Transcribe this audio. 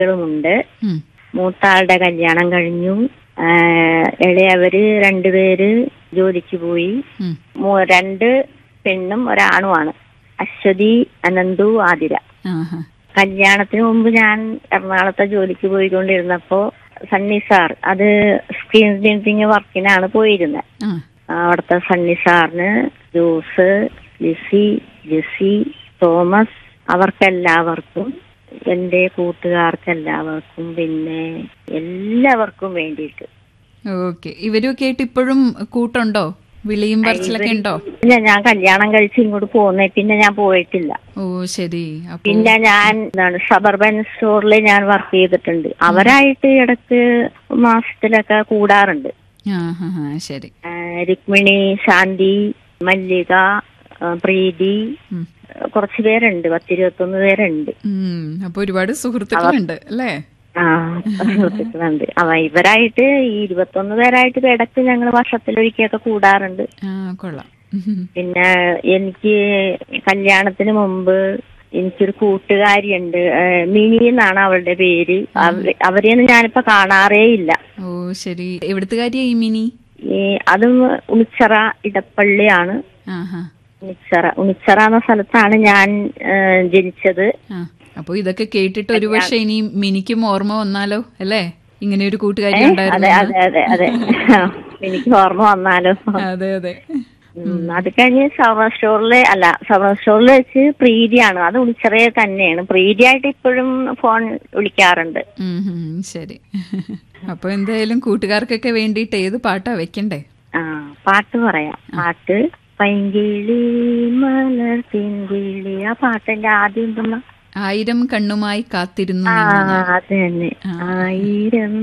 മക്കളുമുണ്ട് ഉം. മൂത്താളുടെ കല്യാണം കഴിഞ്ഞു ആ, ഇളയവര് രണ്ടുപേര് ജോലിക്ക് പോയി ഉം. മൂ- രണ്ട് പെണ്ണും ഒരാണുമാണ് അശ്വതി അനന്തു ആതിര ആഹാ. കല്യാണത്തിന് മുമ്പ് ഞാൻ എറണാകുളത്തെ ജോലിക്ക് പോയിക്കൊണ്ടിരുന്നപ്പോ സണ്ണി സാർ അത് സ്ക്രീൻ പ്രിന്റിങ് വർക്കിനാണ് പോയിരുന്നത് ആ. അവിടുത്തെ സണ്ണി സാറിന് ജോസ് ലിസി ജെസി തോമസ് അവർക്കെല്ലാവർക്കും എന്റെ കൂട്ടുകാർക്കെല്ലാവർക്കും പിന്നെ എല്ലാവർക്കും വേണ്ടിയിട്ട് ഓക്കെ ഇവരൊക്കെ ആയിട്ട് ഇപ്പോഴും കൂട്ടുണ്ടോ വിളിയും പറച്ചിലൊക്കെ ഉണ്ടോ പിന്നെ ഞാൻ കല്യാണം കഴിച്ച് ഇങ്ങോട്ട് പോന്നേ പിന്നെ ഞാൻ പോയിട്ടില്ല ഓ ശരി അപ്പൊ പിന്നെ ഞാൻ എന്താണ് സബർബൻ സ്റ്റോറിൽ ഞാൻ വർക്ക് ചെയ്തിട്ടുണ്ട് അവരായിട്ട് ഇടക്ക് മാസത്തിലൊക്കെ കൂടാറുണ്ട് ആ ഹാ ഹാ ശരി ആ, രുക്മിണി ശാന്തി മല്ലിക ആ, പ്രീതി ഉം. കുറച്ച് പേരുണ്ട് പത്തിരുപത്തൊന്ന് പേരുണ്ട് ഉം. അപ്പൊ ഒരുപാട് സുഹൃത്തുക്കളുണ്ട് അല്ലേ ആ സുഹൃത്തുക്കളുണ്ട് അവ ഇവരായിട്ട് ഈ ഇരുപത്തൊന്ന് പേരായിട്ട് ഇപ്പൊ ഇടക്ക് ഞങ്ങൾ വർഷത്തിലൊരിക്കലൊക്കെ കൂടാറുണ്ട് ആ കൊള്ളാം ഉം. പിന്നെ എനിക്ക് കല്യാണത്തിന് മുമ്പ് എനിക്കൊരു കൂട്ടുകാരിയുണ്ട് ആ, മിനി എന്നാണ് അവളുടെ പേര് അവ- അവരെയൊന്നും ഞാനിപ്പോ കാണാറേ ഇല്ല ഓ ശരി എവിടുത്തുകാരിയാ ഈ മിനി ഈ അതും ഉണിച്ചറ ഇടപ്പള്ളിയാണ് ആഹാ ഉണിച്ചറ ഉണിച്ചറ എന്ന സ്ഥലത്താണ് ഞാൻ ആ, ജനിച്ചത് ആ അപ്പൊ ഇതൊക്കെ കേട്ടിട്ട് ഒരുപക്ഷെ ഇനി മിനിക്കും ഓർമ്മ വന്നാലോ അല്ലേ ഇങ്ങനെ ഒരു കൂട്ടുകാരി അതെ ഉണ്ടായിരുന്നു അതെ അതെ അതെ എനിക്ക് ഓർമ്മ വന്നാലോ അതെ അതെ ഉം, അത് കഴിഞ്ഞ് സവർ സ്റ്റോറില് അല്ല സവർ സ്റ്റോറിൽ വെച്ച് പ്രീതിയാണ് അത് ഉണിച്ചറയെ തന്നെയാണ് പ്രീതിയായിട്ട് ഇപ്പോഴും ഫോൺ വിളിക്കാറുണ്ട് ഉം, ഉം, ശരി അപ്പൊ എന്തായാലും കൂട്ടുകാർക്കൊക്കെ വേണ്ടിയിട്ട് ഏത് പാട്ടാ വെക്കണ്ടേ ആ പാട്ട് പറയാം പാട്ട് പൈങ്കിളി മലർ പിൻകിളി ആ പാട്ടിന്റെ ആദ്യം എന്തെന്നാ ആയിരം കണ്ണുമായി കാത്തിരുന്നു ആ നിന്നു ഞാൻ. അത് തന്നെ ആയിരം